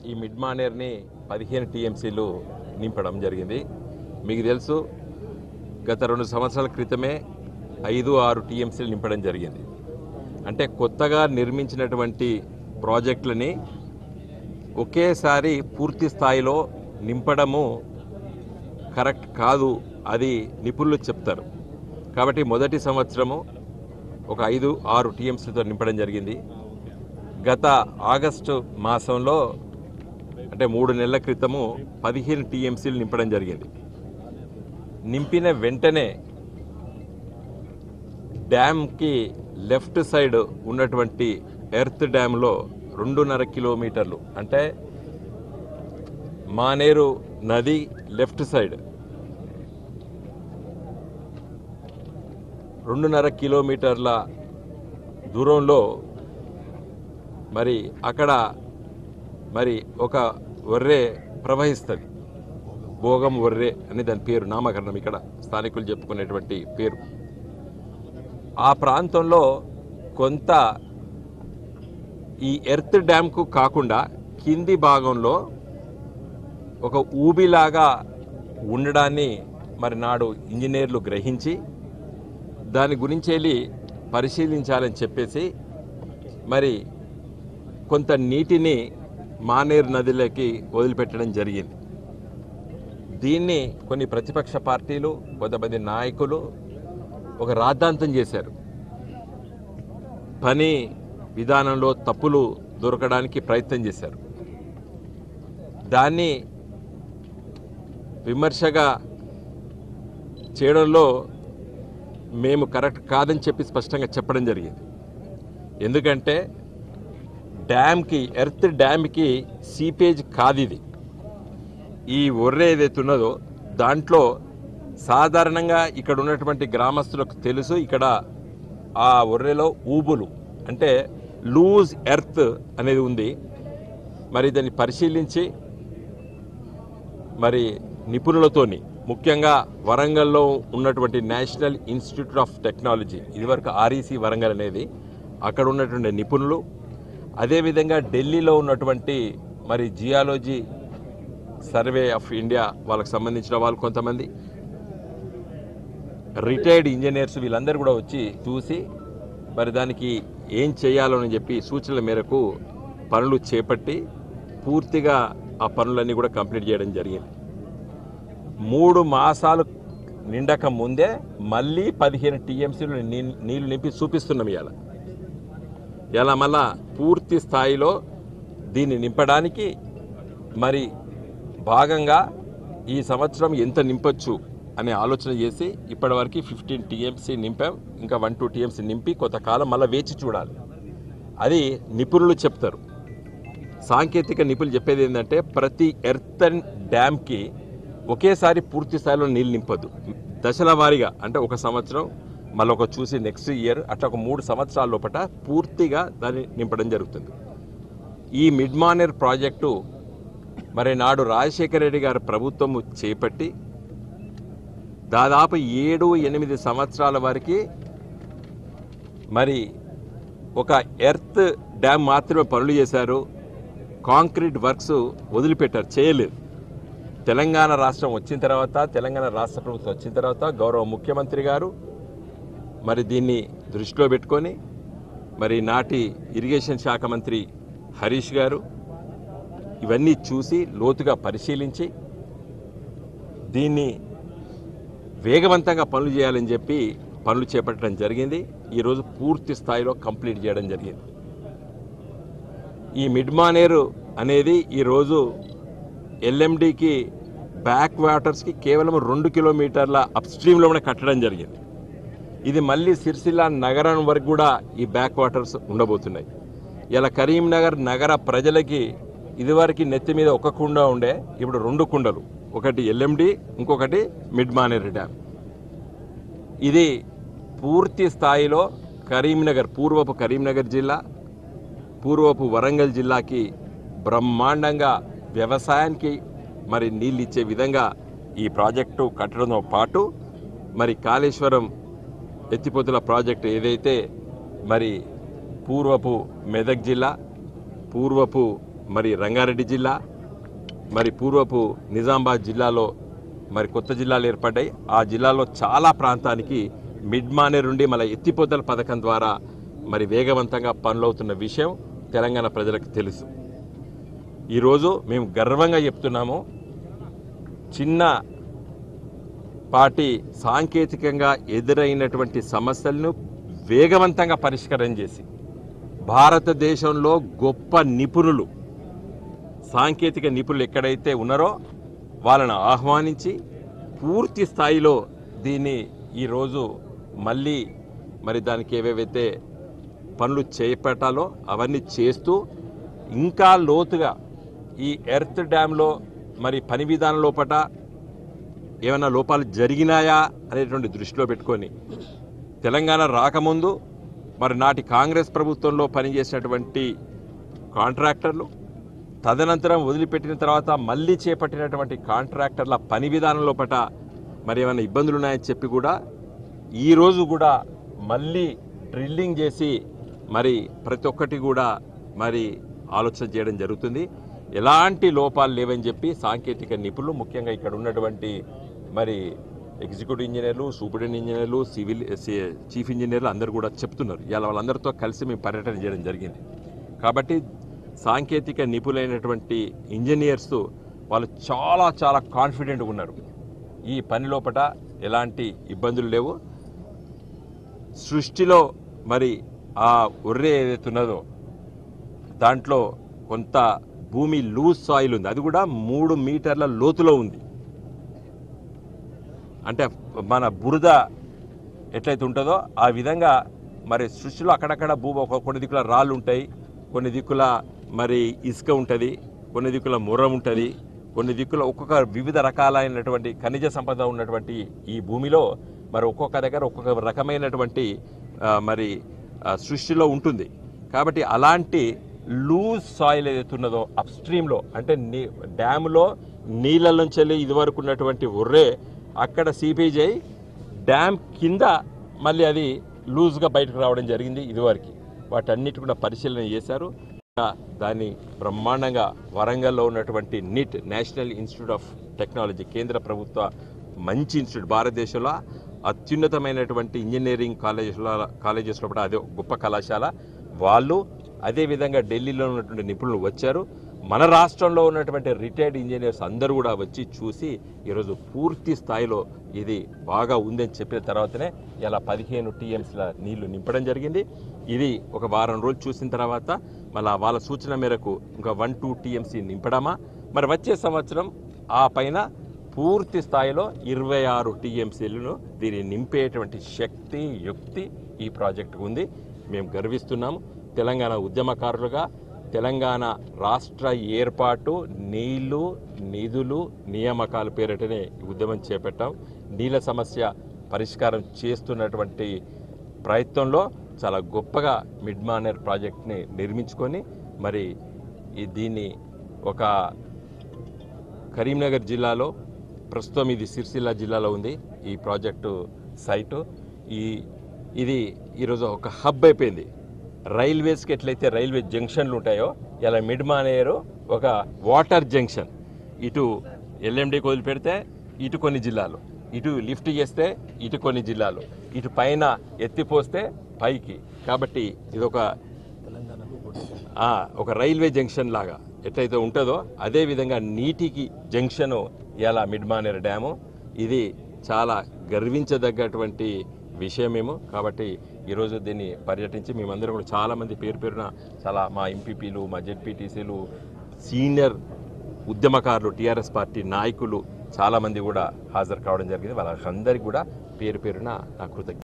ఈ మిడ్ మానేర్ని పదిహేను టీఎంసీలు నింపడం జరిగింది మీకు తెలుసు గత రెండు సంవత్సరాల క్రితమే ఐదు ఆరు టీఎంసీలు నింపడం జరిగింది అంటే కొత్తగా నిర్మించినటువంటి ప్రాజెక్టులని ఒకేసారి పూర్తి స్థాయిలో నింపడము కరెక్ట్ కాదు అది నిపుణులు చెప్తారు కాబట్టి మొదటి సంవత్సరము ఒక ఐదు ఆరు టీఎంసీతో నింపడం జరిగింది గత ఆగస్టు మాసంలో అంటే మూడు నెలల క్రితము పదిహేను టీఎంసీలు నింపడం జరిగింది నింపిన వెంటనే డ్యామ్కి లెఫ్ట్ సైడ్ ఉన్నటువంటి ఎర్త్ డ్యామ్లో రెండున్నర కిలోమీటర్లు అంటే మానేరు నది లెఫ్ట్ సైడ్ రెండున్నర కిలోమీటర్ల దూరంలో మరి అక్కడ మరి ఒక వర్రే ప్రవహిస్తుంది భోగం వర్రే అని దాని పేరు నామకరణం ఇక్కడ స్థానికులు చెప్పుకునేటువంటి పేరు ఆ ప్రాంతంలో కొంత ఈ ఎర్త్ డ్యామ్కు కాకుండా కింది భాగంలో ఒక ఊబిలాగా ఉండడాన్ని మరి నాడు ఇంజనీర్లు గ్రహించి దాని గురించి వెళ్ళి పరిశీలించాలని చెప్పేసి మరి కొంత నీటిని మానేరు నదిలోకి వదిలిపెట్టడం జరిగింది దీన్ని కొన్ని ప్రతిపక్ష పార్టీలు కొంతమంది నాయకులు ఒక రాద్ధాంతం చేశారు పని విధానంలో తప్పులు దొరకడానికి ప్రయత్నం చేశారు దాన్ని విమర్శగా చేయడంలో మేము కరెక్ట్ కాదని చెప్పి స్పష్టంగా చెప్పడం జరిగింది ఎందుకంటే డ్యామ్కి ఎర్త్ డ్యామ్కి సీపేజ్ కాదు ఇది ఈ ఒర్రె ఏదైతే ఉన్నదో దాంట్లో సాధారణంగా ఇక్కడ ఉన్నటువంటి గ్రామస్తులకు తెలుసు ఇక్కడ ఆ ఒర్రెలో ఊబులు అంటే లూజ్ ఎర్త్ అనేది ఉంది మరి దాన్ని పరిశీలించి మరి నిపుణులతోని ముఖ్యంగా వరంగల్లో ఉన్నటువంటి నేషనల్ ఇన్స్టిట్యూట్ ఆఫ్ టెక్నాలజీ ఇదివరకు ఆర్ఈసి వరంగల్ అనేది అక్కడ ఉన్నటువంటి నిపుణులు అదేవిధంగా ఢిల్లీలో ఉన్నటువంటి మరి జియాలజీ సర్వే ఆఫ్ ఇండియా వాళ్ళకి సంబంధించిన వాళ్ళు కొంతమంది రిటైర్డ్ ఇంజనీర్స్ వీళ్ళందరూ కూడా వచ్చి చూసి మరి దానికి ఏం చేయాలని చెప్పి సూచనల మేరకు పనులు చేపట్టి పూర్తిగా ఆ పనులన్నీ కూడా కంప్లీట్ చేయడం జరిగింది మూడు మాసాలు నిండక ముందే మళ్ళీ పదిహేను టీఎంసీలు నీళ్లు నింపి చూపిస్తున్నాం ఇవాళ ఇలా మళ్ళా పూర్తి స్థాయిలో దీన్ని నింపడానికి మరి భాగంగా ఈ సంవత్సరం ఎంత నింపొచ్చు అనే ఆలోచన చేసి ఇప్పటివరకు ఫిఫ్టీన్ టీఎంసీ నింపాం ఇంకా వన్ టూ టీఎంసీ నింపి కొంతకాలం మళ్ళీ వేచి చూడాలి అది నిపుణులు చెప్తారు సాంకేతిక నిపుణులు చెప్పేది ఏంటంటే ప్రతి ఎర్తన్ డ్యామ్కి ఒకేసారి పూర్తి స్థాయిలో నీళ్ళు నింపొద్దు దశల వారీగా అంటే ఒక సంవత్సరం మళ్ళీ ఒక చూసి నెక్స్ట్ ఇయర్ అట్లా ఒక మూడు సంవత్సరాల లోపల పూర్తిగా దాన్ని నింపడం జరుగుతుంది ఈ మిడ్ మానేర్ ప్రాజెక్టు మరి నాడు రాజశేఖర రెడ్డి గారి ప్రభుత్వము చేపట్టి దాదాపు ఏడు ఎనిమిది సంవత్సరాల వరకు మరి ఒక ఎర్త్ డ్యామ్ మాత్రమే పనులు చేశారు కాంక్రీట్ వర్క్స్ వదిలిపెట్టారు చేయలేదు తెలంగాణ రాష్ట్రం వచ్చిన తర్వాత తెలంగాణ రాష్ట్ర ప్రభుత్వం వచ్చిన తర్వాత గౌరవ ముఖ్యమంత్రి గారు మరి దీన్ని దృష్టిలో పెట్టుకొని మరి నాటి ఇరిగేషన్ శాఖ మంత్రి హరీష్ గారు ఇవన్నీ చూసి లోతుగా పరిశీలించి దీన్ని వేగవంతంగా పనులు చేయాలని చెప్పి పనులు చేపట్టడం జరిగింది ఈరోజు పూర్తి స్థాయిలో కంప్లీట్ చేయడం జరిగింది ఈ మిడ్ మానేరు అనేది ఈరోజు ఎల్ఎండికి బ్యాక్ వాటర్స్కి కేవలం రెండు కిలోమీటర్ల అప్ స్ట్రీమ్లోనే కట్టడం జరిగింది ఇది మళ్ళీ సిరిసిల్ల నగరం వరకు కూడా ఈ బ్యాక్ వాటర్స్ ఉండబోతున్నాయి ఇలా కరీంనగర్ నగర ప్రజలకి ఇదివరకు నెత్తి మీద ఒక కుండ ఉండే ఇప్పుడు రెండు కుండలు ఒకటి ఎల్ఎండి ఇంకొకటి మిడ్ మానేరు డ్యామ్ ఇది పూర్తి స్థాయిలో కరీంనగర్ పూర్వపు కరీంనగర్ జిల్లా పూర్వపు వరంగల్ జిల్లాకి బ్రహ్మాండంగా వ్యవసాయానికి మరి నీళ్ళు ఇచ్చే విధంగా ఈ ప్రాజెక్టు కట్టడంతో పాటు మరి కాళేశ్వరం ఎత్తిపోతుల ప్రాజెక్టు ఏదైతే మరి పూర్వపు మెదక్ జిల్లా పూర్వపు మరి రంగారెడ్డి జిల్లా మరి పూర్వపు నిజామాబాద్ జిల్లాలో మరి కొత్త జిల్లాలు ఏర్పడ్డాయి ఆ జిల్లాలో చాలా ప్రాంతానికి మిడ్ మానేర్ నుండి మళ్ళీ ఎత్తిపోతల పథకం ద్వారా మరి వేగవంతంగా పనులవుతున్న విషయం తెలంగాణ ప్రజలకు తెలుసు ఈరోజు మేము గర్వంగా చెప్తున్నాము చిన్న పార్టీ సాంకేతికంగా ఎదురైనటువంటి సమస్యలను వేగవంతంగా పరిష్కారం చేసి భారతదేశంలో గొప్ప నిపుణులు సాంకేతిక నిపుణులు ఎక్కడైతే ఉన్నారో వాళ్ళను ఆహ్వానించి పూర్తి స్థాయిలో దీన్ని ఈరోజు మళ్ళీ మరి దానికి ఏవేవైతే పనులు చేపట్టాలో అవన్నీ చేస్తూ ఇంకా లోతుగా ఈ ఎర్త్ డ్యాంలో మరి పని విధానం లోపట ఏమైనా లోపాలు జరిగినాయా అనేటువంటి దృష్టిలో పెట్టుకొని తెలంగాణ రాకముందు మరి నాటి కాంగ్రెస్ ప్రభుత్వంలో పనిచేసినటువంటి కాంట్రాక్టర్లు తదనంతరం వదిలిపెట్టిన తర్వాత మళ్ళీ చేపట్టినటువంటి కాంట్రాక్టర్ల పని విధానం లోపట మరి ఏమైనా ఇబ్బందులు ఉన్నాయని చెప్పి కూడా ఈరోజు కూడా మళ్ళీ డ్రిల్లింగ్ చేసి మరి ప్రతి ఒక్కటి కూడా మరి ఆలోచన చేయడం జరుగుతుంది ఎలాంటి లోపాలు లేవని చెప్పి సాంకేతిక నిపుణులు ముఖ్యంగా ఇక్కడ ఉన్నటువంటి మరి ఎగ్జిక్యూటివ్ ఇంజనీర్లు సూపరింటెండెంట్ ఇంజనీర్లు సివిల్ సి- చీఫ్ ఇంజనీర్లు అందరూ కూడా చెప్తున్నారు ఇలా వాళ్ళందరితో కలిసి మేము పర్యటన చేయడం జరిగింది కాబట్టి సాంకేతిక నిపుణులైనటువంటి ఇంజనీర్స్ వాళ్ళు చాలా చాలా కాన్ఫిడెంట్గా ఉన్నారు ఈ పని లోపట ఎలాంటి ఇబ్బందులు లేవు సృష్టిలో మరి ఆ ఒర్రె ఏదైతే ఉన్నదో దాంట్లో కొంత భూమి లూజ్ సాయిల్ ఉంది అది కూడా మూడు మీటర్ల లోతులో ఉంది అంటే మన బురద ఎట్లయితే ఉంటుందో ఆ విధంగా మరి సృష్టిలో అక్కడక్కడ భూ ఒక కొన్ని దిక్కుల రాళ్ళు ఉంటాయి కొన్ని దిక్కుల మరి ఇసుక ఉంటుంది కొన్ని దిక్కుల ముర్రం ఉంటుంది కొన్ని దిక్కుల ఒక్కొక్క వివిధ రకాలైనటువంటి ఖనిజ సంపద ఉన్నటువంటి ఈ భూమిలో మరి ఒక్కొక్క దగ్గర ఒక్కొక్క రకమైనటువంటి ఆ, మరి ఆ, సృష్టిలో ఉంటుంది కాబట్టి అలాంటి లూజ్ సాయిల్ ఏదైతే ఉన్నదో అప్ స్ట్రీమ్లో అంటే నీ డ్యామ్లో నీళ్ళ నుంచి వెళ్ళి ఇదివరకు ఉన్నటువంటి ఒర్రే అక్కడ సిపిజై డ్యామ్ కింద మళ్ళీ అది లూజ్గా బయటకు రావడం జరిగింది ఇదివరకు వాటన్నిటి కూడా పరిశీలన చేశారు దాన్ని బ్రహ్మాండంగా వరంగల్లో ఉన్నటువంటి NIT National Institute of Technology కేంద్ర ప్రభుత్వ మంచి ఇన్స్టిట్యూట్ భారతదేశంలో అత్యున్నతమైనటువంటి ఇంజనీరింగ్ కాలేజెస్లో కాలేజెస్లో కూడా అదే గొప్ప కళాశాల వాళ్ళు అదేవిధంగా ఢిల్లీలో ఉన్నటువంటి నిపుణులు వచ్చారు మన రాష్ట్రంలో ఉన్నటువంటి రిటైర్డ్ ఇంజనీర్స్ అందరూ కూడా వచ్చి చూసి ఈరోజు పూర్తి స్థాయిలో ఇది బాగా ఉందని చెప్పిన తర్వాతనే ఇలా పదిహేను టీఎంసీల నీళ్లు నింపడం జరిగింది ఇది ఒక వారం రోజులు చూసిన తర్వాత మళ్ళీ వాళ్ళ సూచన మేరకు ఇంకా వన్ టూ టీఎంసీ నింపడమా మరి వచ్చే సంవత్సరం ఆ పైన పూర్తి స్థాయిలో ఇరవై ఆరు టీఎంసీలను దీన్ని నింపేటువంటి శక్తి యుక్తి ఈ ప్రాజెక్టుకు ఉంది మేము గర్విస్తున్నాము తెలంగాణ ఉద్యమకారులుగా తెలంగాణ రాష్ట్ర ఏర్పాటు నీళ్లు నిధులు నియామకాల పేరిటనే ఈ ఉద్యమం చేపట్టాం నీళ్ళ సమస్య పరిష్కారం చేస్తున్నటువంటి ప్రయత్నంలో చాలా గొప్పగా మిడ్ మానర్ ప్రాజెక్ట్ని నిర్మించుకొని మరి ఈ దీన్ని ఒక కరీంనగర్ జిల్లాలో ప్రస్తుతం ఇది సిరిసిల్ల జిల్లాలో ఉంది ఈ ప్రాజెక్టు సైటు ఈ ఇది ఈరోజు ఒక హబ్ అయిపోయింది రైల్వేస్కి ఎట్లయితే రైల్వే జంక్షన్లు ఉంటాయో ఇలా మిడ్ మానేరు ఒక వాటర్ జంక్షన్ ఇటు ఎల్ఎండికి వదిలిపెడితే ఇటు కొన్ని జిల్లాలు ఇటు లిఫ్ట్ చేస్తే ఇటు కొన్ని జిల్లాలు ఇటు పైన ఎత్తిపోస్తే పైకి కాబట్టి ఇది ఒక ఆ, ఒక రైల్వే జంక్షన్ లాగా ఎట్లయితే ఉంటుందో అదే విధంగా నీటికి జంక్షను ఇలా మిడ్ మానేర్ డ్యాము ఇది చాలా గర్వించదగ్గటువంటి విషయమేమో కాబట్టి ఈరోజు దీన్ని పర్యటించి మేమందరం కూడా చాలామంది పేరు పేరున చాలా మా ఎంపీపీలు మా జెడ్పీటీసీలు సీనియర్ ఉద్యమకారులు టీఆర్ఎస్ పార్టీ నాయకులు చాలామంది కూడా హాజరు కావడం జరిగింది వాళ్ళందరికీ కూడా పేరు పేరున నా కృతజ్ఞత